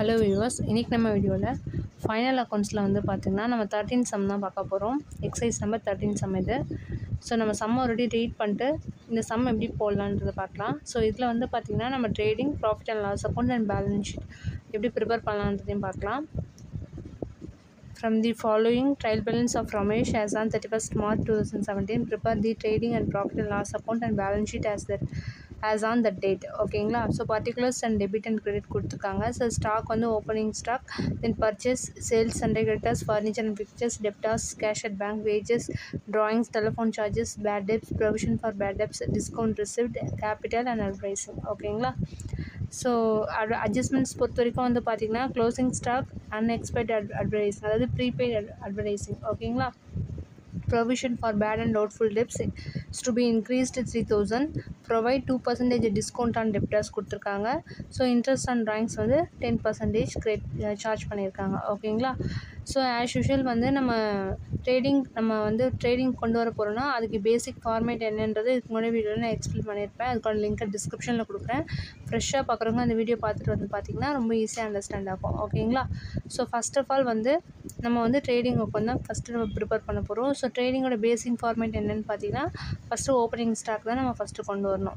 Hello viewers இன்றைக்கி நம்ம வீடியோவில் ஃபைனல் அக்கௌண்ட்ஸில் வந்து பார்த்திங்கன்னா நம்ம தேர்ட்டின் சம் தான் பார்க்க போகிறோம் எக்ஸசைஸ் நம்பர் தேர்ட்டின் சம் இது ஸோ நம்ம சம் ஆல்ரெடி ரீட் பண்ணிட்டு இந்த சம் எப்படி போடலான்றதை பார்க்கலாம் ஸோ இதில் வந்து பார்த்திங்கன்னா நம்ம trading profit and loss account and balance sheet எப்படி ப்ரிப்பேர் பண்ணலான்றதையும் பார்க்கலாம் From the following trial balance of Ramesh as on 31st March 2017, prepare the trading and profit and loss account and balance sheet as that as on that date ஓகேங்களா so particulars and debit and credit கொடுத்துருக்காங்க so stock வந்து opening stock then purchase sales and creditors furniture and fixtures debtors cash at bank wages drawings telephone charges bad debts provision for bad debts discount received capital and advertising ஓகேங்களா so at adjustments பொறுத்த வரைக்கும் வந்து பார்த்திங்கன்னா closing stock unexpired at advertising அதாவது prepaid at advertising ஓகேங்களா provision for bad and doubtful debts is to B increased three thousand provide two percentage discount on debtors கொடுத்துருக்காங்க so interest on drawings வந்து ten percentage credit charge பண்ணியிருக்காங்க ஓகேங்களா so as usual வந்து நம்ம trading நம்ம வந்து trading கொண்டு வர போகிறோம்னா அதுக்கு பேசிக் ஃபார்மேட் என்னன்றது இதுக்கு முன்னாடி வீடியோவில் நான் எக்ஸ்பிளைன் பண்ணியிருப்பேன் அதுக்கான லிங்க்கை டிஸ்கிரிப்ஷனில் கொடுக்குறேன் ஃப்ரெஷ்ஷாக பார்க்குறவங்க அந்த வீடியோ பார்த்துட்டு வந்து பார்த்திங்கன்னா ரொம்ப ஈஸியாக அண்டர்ஸ்டாண்ட் ஆகும் ஓகேங்களா ஸோ ஃபஸ்ட் ஆஃப் ஆல் வந்து நம்ம வந்து ட்ரேடிங் உட்காந்து தான் ஃபஸ்ட்டு நம்ம ப்ரிப்பேர் பண்ண போகிறோம் ஸோ ட்ரேடிங்கோட பேசிக் ஃபார்மேட் என்னென்னு பார்த்தீங்கன்னா ஃபஸ்ட்டு ஓப்பனிங் ஸ்டாக் தான் நம்ம ஃபஸ்ட்டு கொண்டு வரணும்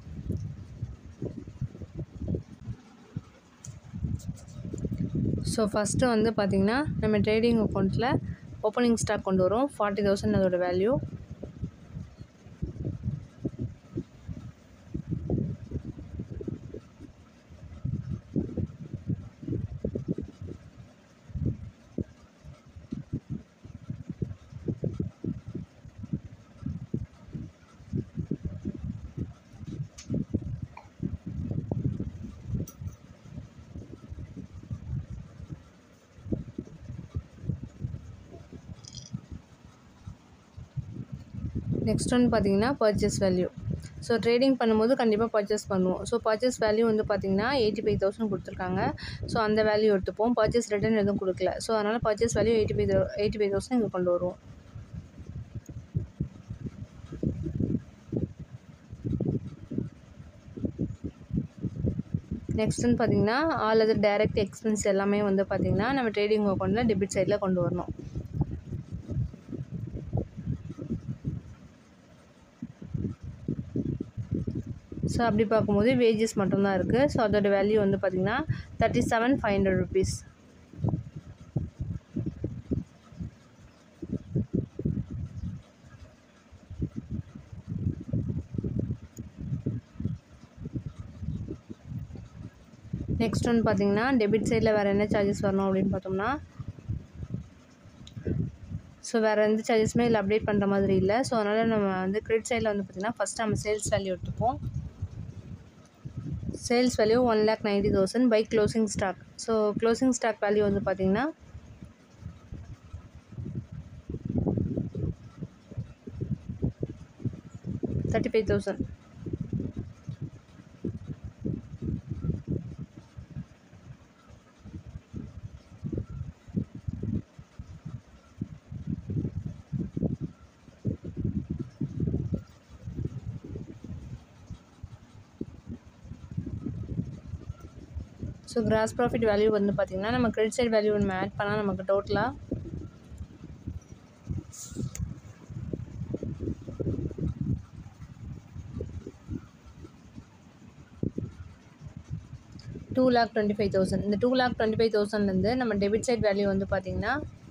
ஸோ ஃபஸ்ட்டு வந்து பார்த்திங்கன்னா நம்ம ட்ரேடிங் அக்கௌண்ட்டில் ஓப்பனிங் ஸ்டாக் கொண்டு வரோம் ஃபார்ட்டி தௌசண்ட் அதோட வேல்யூ நெக்ஸ்ட் ஒன்று பார்த்தீங்கன்னா பர்ச்சேஸ் வேல்யூ ஸோ ட்ரேடிங் பண்ணும்போது கண்டிப்பாக பர்ச்சேஸ் பண்ணுவோம் ஸோ பர்ச்சேஸ் வேல்யூ வந்து பார்த்திங்கன்னா எயிட்டி ஃபைவ் தௌசண்ட் கொடுத்துருக்காங்க ஸோ அந்த வேல்யூ எடுத்துப்போம் பர்ச்சேஸ் ரிட்டர்ன் எதுவும் கொடுக்கல ஸோ அதனால் purchase value eighty five eighty five thousand இங்கே கொண்டு வருவோம் நெக்ஸ்ட்டுன்னு பார்த்தீங்கன்னா ஆல் அதர் டைரக்ட் எக்ஸ்பென்ஸ் எல்லாமே வந்து பார்த்திங்கன்னா நம்ம ட்ரேடிங் அக்கௌண்ட்டில் டெபிட் சைடில் கொண்டு வரணும் ஸோ அப்படி பார்க்கும்போது வேஜஸ் மட்டும்தான் இருக்குது ஸோ அதோட வேல்யூ வந்து பார்த்திங்கன்னா thirty seven five hundred rupees next ஒன்று பார்த்தீங்கன்னா டெபிட் சைடில் வேறு என்ன சார்ஜஸ் வரணும் அப்படின்னு பார்த்தோம்னா ஸோ வேறு எந்த சார்ஜஸுமே இல்லை அப்டேட் பண்ணுற மாதிரி இல்லை ஸோ அதனால் நம்ம வந்து கிரெடிட் சைடில் வந்து பார்த்திங்கன்னா ஃபஸ்ட் நம்ம சேல்ஸ் வேல்யூ எடுத்துப்போம் sales value one lakh ninety thousand by closing stock so closing stock value வந்து பார்த்திங்கன்னா thirty five thousand so gross profit value வந்து பார்த்திங்கன்னா நம்ம கிரெடிட் சைட் வேல்யூ நம்ம ஆட் பண்ணால் நமக்கு டோட்டலாக two lakh twenty five thousand இந்த டூ லேக் டுவெண்ட்டி ஃபைவ் தௌசண்ட்லேருந்து நம்ம டெபிட் சைட் வேல்யூ வந்து பார்த்திங்கன்னா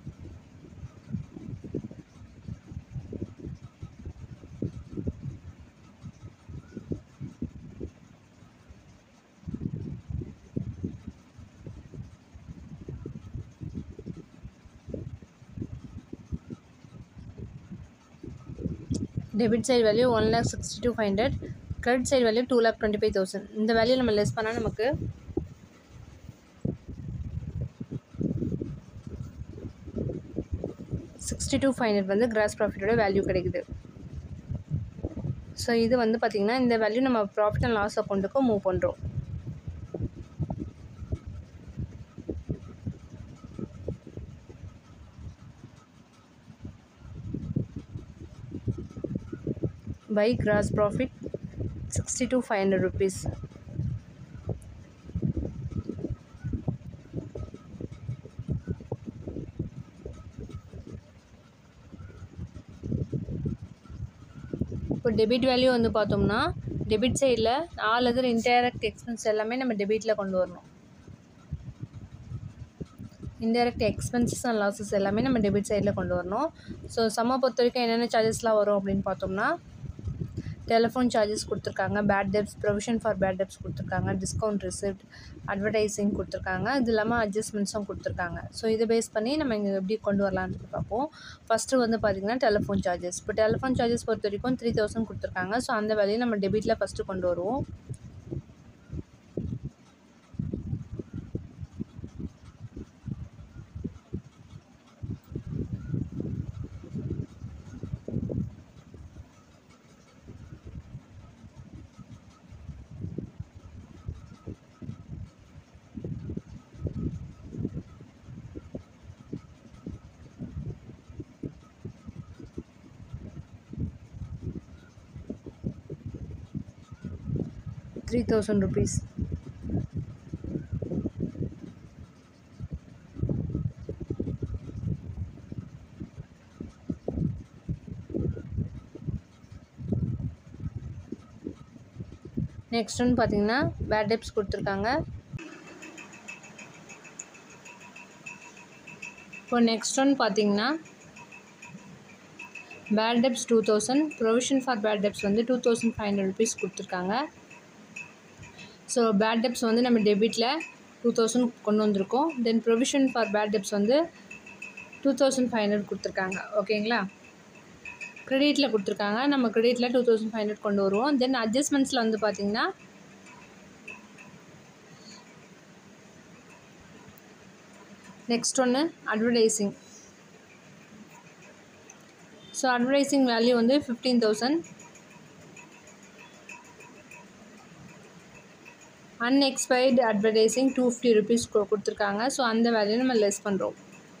debit side value one lakh sixty two five hundred credit side value two lakh twenty five thousand இந்த வேல்யூ நம்ம லெஸ் பண்ணால் நமக்கு சிக்ஸ்டி டூ ஃபைவ் ஹண்ட்ரட் வந்து கிராஸ் ப்ராஃபிட்டோட வேல்யூ கிடைக்குது ஸோ இது வந்து பார்த்திங்கன்னா இந்த வேல்யூ நம்ம ப்ராஃபிட் அண்ட் லாஸ் அக்கௌண்ட்டுக்கு மூவ் பண்ணுறோம் by gross profit 62 500 rupees debit value வந்து பார்த்தோம்னா டெபிட் சைடில் ஆல் அதர் இன்டைரக்ட் எக்ஸ்பென்ஸ் எல்லாமே நம்ம டெபிட்டில் கொண்டு வரணும் இன்டைரக்ட் எக்ஸ்பென்சஸ் அண்ட் லாஸஸ் எல்லாமே நம்ம டெபிட் சைடில் கொண்டு வரணும் ஸோ சம்மை பொறுத்த வரைக்கும் என்னென்ன சார்ஜஸ்லாம் வரும் அப்படின்னு பார்த்தோம்னா டெலிஃபோன் சார்ஜஸ் கொடுத்துருக்காங்க bad debts provision for bad debts கொடுத்துருக்காங்க டிஸ்கவுண்ட் ரிசிப்ட் அட்வர்டைஸிங் கொடுத்துருக்காங்க இது இல்லாமல் அட்ஜஸ்ட்மெண்ட்ஸும் கொடுத்துருக்காங்க ஸோ இதை பேஸ் பண்ணி நம்ம இங்கே எப்படி கொண்டு வரலான்னு பார்ப்போம் ஃபஸ்ட்டு வந்து பார்த்திங்கன்னா டெலிஃபோன் சார்ஜஸ் இப்போ டெலிஃபோன் சார்ஜஸ் பொறுத்த வரைக்கும் த்ரீ தௌசண்ட் கொடுத்துருக்காங்க ஸோ அந்த வேலையை நம்ம டெபிட்டில் ஃபஸ்ட்டு கொண்டு வருவோம் த்ரீ தௌசண்ட் ருபீஸ் நெக்ஸ்ட் ஒன்று பார்த்தீங்கன்னா பேட் டெப்ஸ் கொடுத்துருக்காங்க இப்போ நெக்ஸ்ட் ஒன் பார்த்தீங்கன்னா bad debts two thousand provision for bad debts வந்து two thousand five hundred rupees கொடுத்துருக்காங்க ஸோ பேட் டெப்ஸ் வந்து நம்ம டெபிட்டில் டூ தௌசண்ட் கொண்டு வந்திருக்கோம் then provision for bad debts வந்து டூ தௌசண்ட் ஃபைவ் ஹண்ட்ரட் கொடுத்துருக்காங்க ஓகேங்களா க்ரெடிட்டில் கொடுத்துருக்காங்க நம்ம க்ரெடிட்டில் டூ தௌசண்ட் ஃபைவ் ஹண்ட்ரட் கொண்டு வருவோம் தென் அட்ஜஸ்ட்மெண்ட்ஸில் வந்து பார்த்திங்கன்னா நெக்ஸ்ட் ஒன்று அட்வர்டைஸிங் ஸோ அட்வர்டைஸிங் வேல்யூ வந்து fifteen thousand unexpired advertising two fifty rupees கொடுத்துருக்காங்க ஸோ அந்த வேல்யூ நம்ம லெஸ் பண்ணுறோம்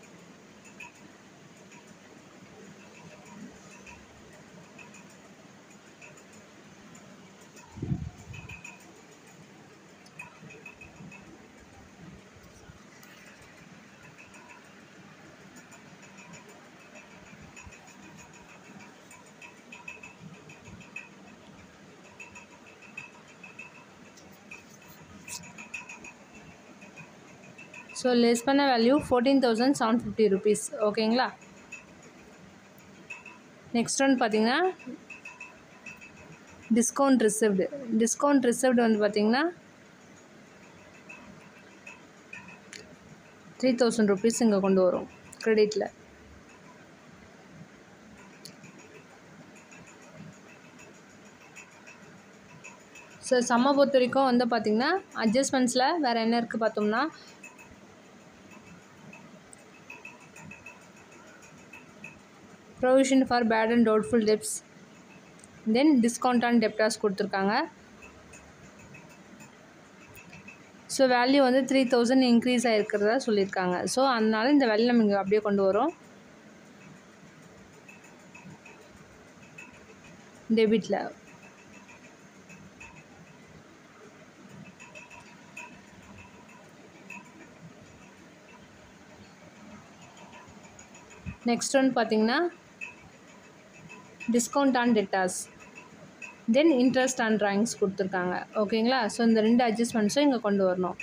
ஸோ லெஸ் பண்ண value fourteen thousand seven fifty rupees ஓகேங்களா நெக்ஸ்ட் ஒன் பார்த்தீங்கன்னா டிஸ்கவுண்ட் ரிசிப்டு டிஸ்கவுண்ட் ரிசிப்டு வந்து பார்த்தீங்கன்னா த்ரீ தௌசண்ட் ருபீஸ் இங்கே கொண்டு வரும் க்ரெடிட்டில் ஸோ சம்மை பொறுத்த வரைக்கும் வந்து பார்த்திங்கன்னா அட்ஜஸ்ட்மெண்ட்ஸில் வேறு என்ன இருக்குது பார்த்தோம்னா provision for bad and doubtful debts then discount on debtors கொடுத்துருக்காங்க ஸோ வேல்யூ வந்து த்ரீ தௌசண்ட் இன்க்ரீஸ் ஆகிருக்கிறதா சொல்லியிருக்காங்க ஸோ அதனால இந்த வேல்யூ நம்ம இங்கே அப்படியே கொண்டு வரோம் டெபிட்டில் நெக்ஸ்ட் ஒன் பார்த்தீங்கன்னா discount on debtors then interest on drawings கொடுத்துருக்காங்க ஓகேங்களா ஸோ இந்த ரெண்டு அட்ஜஸ்ட்மெண்ட்ஸும் இங்கே கொண்டு வரணும்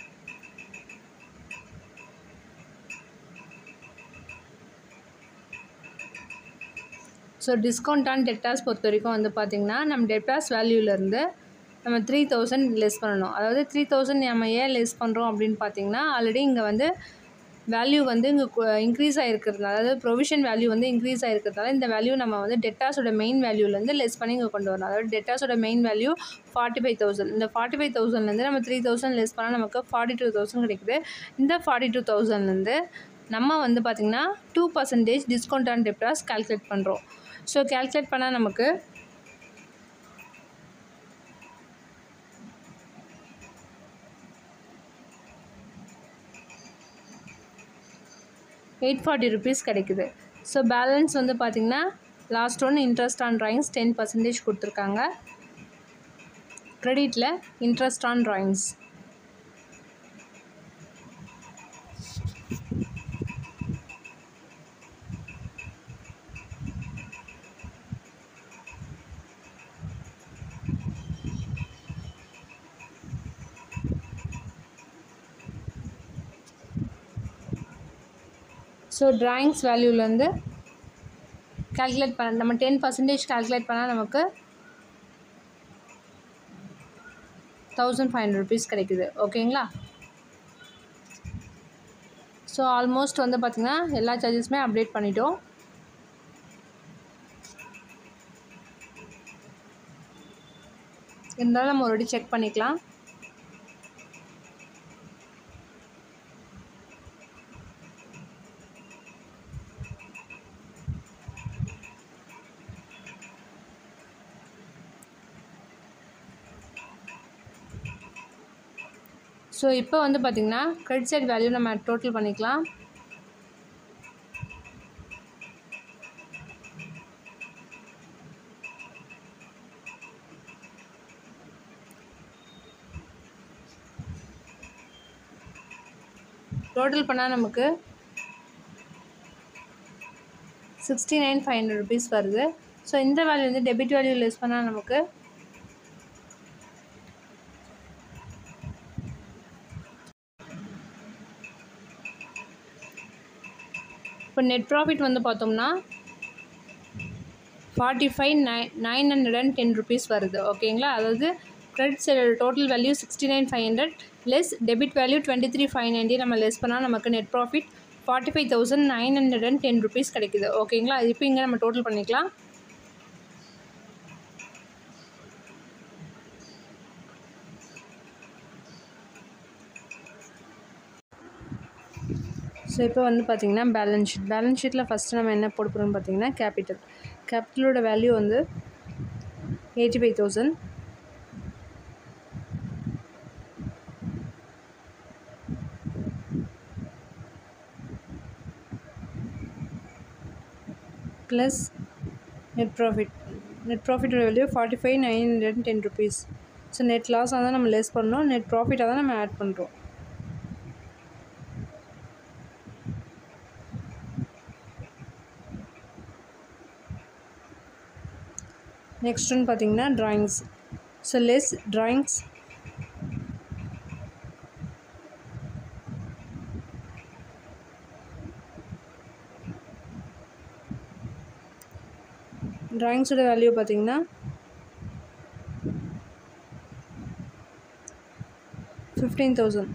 ஸோ டிஸ்கவுண்ட் ஆன் டெட்டாஸ் பொறுத்த வரைக்கும் வந்து பார்த்திங்கன்னா நம்ம டெட்டாஸ் வேல்யூலேருந்து நம்ம த்ரீ தௌசண்ட் லெஸ் பண்ணணும் அதாவது த்ரீ தௌசண்ட் நம்ம ஏன் லெஸ் பண்ணுறோம் அப்படின்னு பார்த்தீங்கன்னா ஆல்ரெடி இங்கே வந்து வேல்யூ வந்து இங்கே இன்க்ரீஸ் ஆகிருக்கிறதுனால அதாவது ப்ரொவிஷன் வேல்யூ வந்து இன்க்ரீஸ் ஆகிருக்கிறதுனால இந்த வேல்யூ நம்ம வந்து டெட்டாஸோட மெயின் வேல்யூலேருந்து லெஸ் பண்ணி இங்கே கொண்டு வரணும் அதாவது டெட்டாஸோட main value forty five thousand இந்த ஃபார்ட்டி ஃபைவ் தௌசண்ட்லேருந்து நம்ம த்ரீ தௌசண்ட் லெஸ் பண்ணால் நமக்கு ஃபார்ட்டி டூ தௌசண்ட் கிடைக்குது இந்த ஃபார்ட்டி டூ தௌசண்ட்லேருந்து நம்ம வந்து பார்த்திங்கன்னா two percentage discount on debtors calculate பண்ணுறோம் ஸோ கால்குலேட் பண்ணால் நமக்கு எயிட் ஃபார்ட்டி ருபீஸ் கிடைக்குது ஸோ பேலன்ஸ் வந்து பார்த்திங்கன்னா last one interest on drawings ten percentage கொடுத்துருக்காங்க க்ரெடிட்டில் interest on drawings so drawings வேல்யூலேருந்து கால்குலேட் பண்ண நம்ம டென் பர்சன்டேஜ் கால்குலேட் பண்ணால் நமக்கு தௌசண்ட் ஃபைவ் ஹண்ட்ரட் ருபீஸ் கிடைக்குது ஓகேங்களா ஸோ ஆல்மோஸ்ட் வந்து பார்த்திங்கன்னா எல்லா சார்ஜஸுமே அப்டேட் பண்ணிட்டோம் இருந்தாலும் நம்ம ஒரு வாட்டி செக் பண்ணிக்கலாம் ஸோ இப்போ வந்து பார்த்திங்கன்னா கிரெடிட் சைட் வேல்யூ நம்ம டோட்டல் பண்ணிக்கலாம் டோட்டல் பண்ணால் நமக்கு sixty nine five hundred rupees வருது ஸோ இந்த வேல்யூ வந்து டெபிட் வேல்யூ லெஸ் பண்ணால் நமக்கு இப்போ நெட் ப்ராஃபிட் வந்து பார்த்தோம்னா forty five nine nine hundred and ten rupees வருது ஓகேங்களா அதாவது கிரெடிட் சைடோட total value sixty nine five hundred less debit value twenty three five ninety நம்ம லெஸ் பண்ணால் நமக்கு net profit forty five thousand nine hundred and ten rupees கிடைக்குது ஓகேங்களா இப்போ இங்கே நம்ம டோட்டல் பண்ணிக்கலாம் ஸோ இப்போ வந்து பார்த்திங்கன்னா பேலன்ஸ் ஷீட் பேலன்ஸ் ஷீட்டில் ஃபஸ்ட்டு நம்ம என்ன போட போகிறோம்னு பார்த்தீங்கன்னா கேபிட்டல் கேபிட்டலோட வேல்யூ வந்து eighty five thousand plus net profit net ப்ராஃபிட்டோட value forty five nine hundred and ten rupees so net லாஸாக தான் நம்ம லெஸ் பண்ணோம் நெட் ப்ராஃபிட்டாக தான் நம்ம ஆட் பண்ணுறோம் நெக்ஸ்ட் ஒன்று பார்த்தீங்கன்னா ட்ராயிங்ஸ் ஸோ லெஸ் ட்ராயிங்ஸ் ட்ராயிங்ஸோட வேல்யூ பார்த்தீங்கன்னா ஃபிஃப்டீன் தௌசண்ட்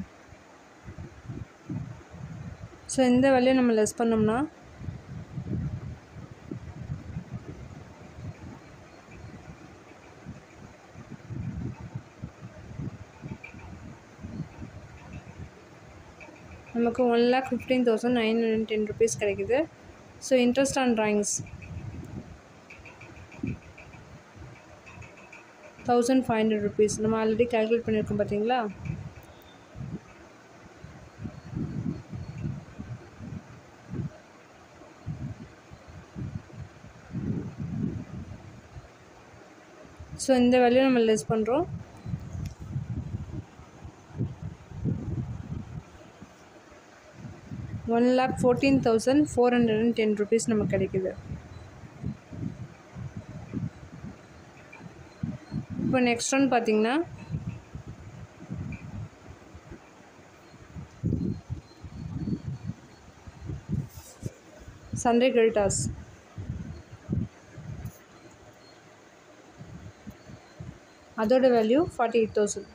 ஸோ இந்த வேல்யூ நம்ம லெஸ் பண்ணோம்னா நமக்கு one lakh fifteen thousand nine hundred ten rupees கிடைக்குது so interest on drawings thousand five hundred rupees நம்ம ஆல்ரெடி கால்குலேட் பண்ணியிருக்கோம் பார்த்தீங்களா ஸோ இந்த வேல்யூ நம்ம லெஸ் பண்ணுறோம் one lakh fourteen thousand four hundred and ten rupees நமக்கு கிடைக்குது இப்போ நெக்ஸ்ட் ஒன் பார்த்தீங்கன்னா சண்டே கிரெடிட்டாஸ் அதோட value forty eight thousand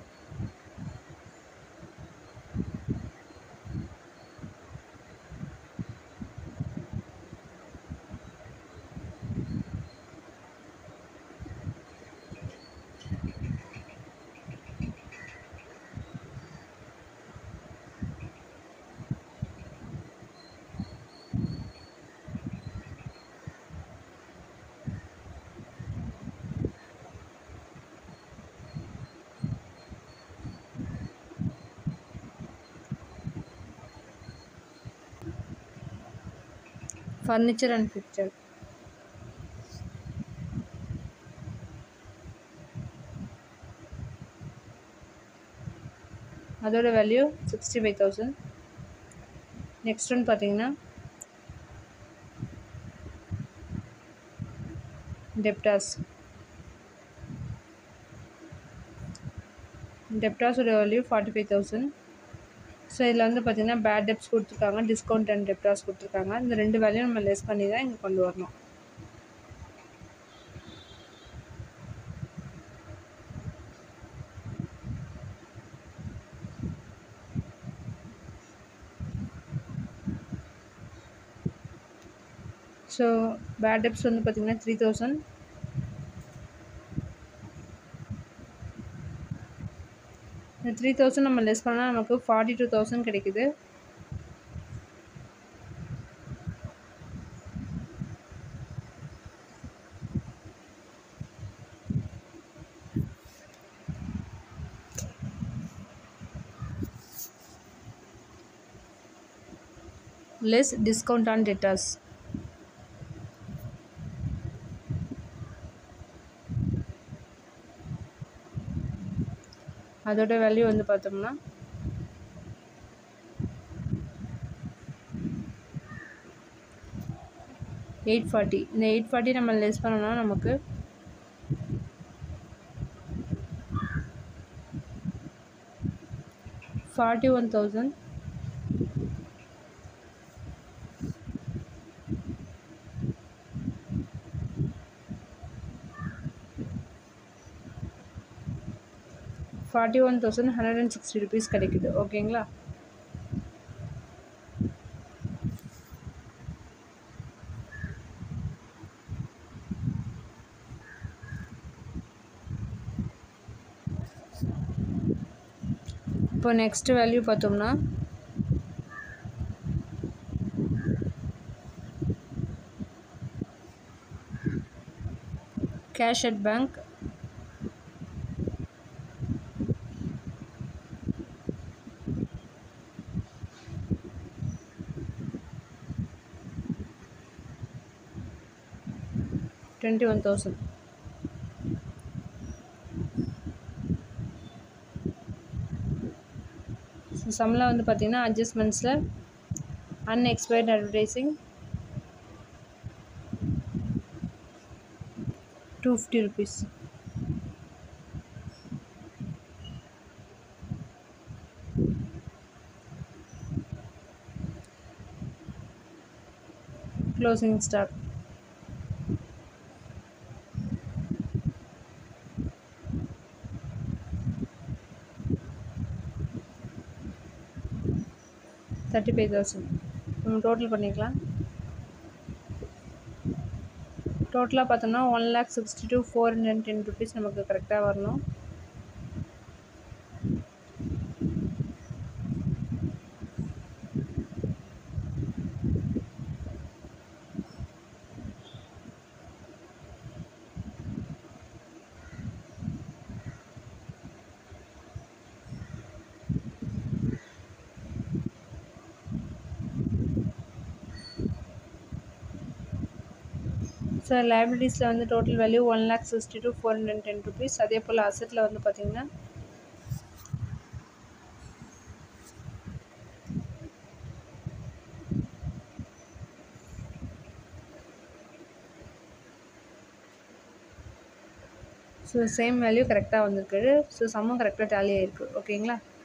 furniture and fixture அதோட value sixty five thousand next one பார்த்தீங்கன்னா டெப்டாஸ் டெப்டாஸோட value forty five thousand so இதில் வந்து பார்த்திங்கன்னா பேட் டெப்ஸ் கொடுத்துருக்காங்க டிஸ்கவுண்ட் அண்ட் டெப்டாஸ் கொடுத்துருக்காங்க இந்த ரெண்டு வேலையும் நம்ம லெஸ் பண்ணி தான் இங்கே கொண்டு வரணும் ஸோ பேட் டெப்ஸ் வந்து பார்த்திங்கன்னா த்ரீ தௌசண்ட் இந்த த்ரீ தௌசண்ட் நம்ம லெஸ் பண்ணால் நமக்கு ஃபார்ட்டி டூ தௌசண்ட் கிடைக்குது less discount on debtors. அதோட வேல்யூ வந்து பார்த்தோம்னா எயிட் ஃபார்ட்டி இந்த எயிட் ஃபார்ட்டி நம்ம லெஸ் பண்ணோம்னா நமக்கு forty one thousand forty one thousand hundred and sixty rupees கிடைக்குது ஓகேங்களா இப்போ நெக்ஸ்ட் வேல்யூ பார்த்தோம்னா cash at bank twenty one thousand so சம்மில் வந்து பார்த்தீங்கன்னா அட்ஜஸ்ட்மெண்ட்ஸில் unexpired advertising two fifty rupees closing stock thirty five thousand நம்ம டோட்டல் பண்ணிக்கலாம் டோட்டலாக பார்த்தோம்னா one lakh sixty two four hundred ten rupees நமக்கு கரெக்டாக வரணும் ஸோ லைபிலிட்டிஸில் வந்து total value one lakh sixty two four hundred ten rupees அதே போல் அசெட்டில் வந்து பார்த்திங்கன்னா ஸோ சேம் வேல்யூ கரெக்டாக வந்திருக்கு ஸோ சம்மும் கரெக்டாக டேலி ஆகிருக்கு ஓகேங்களா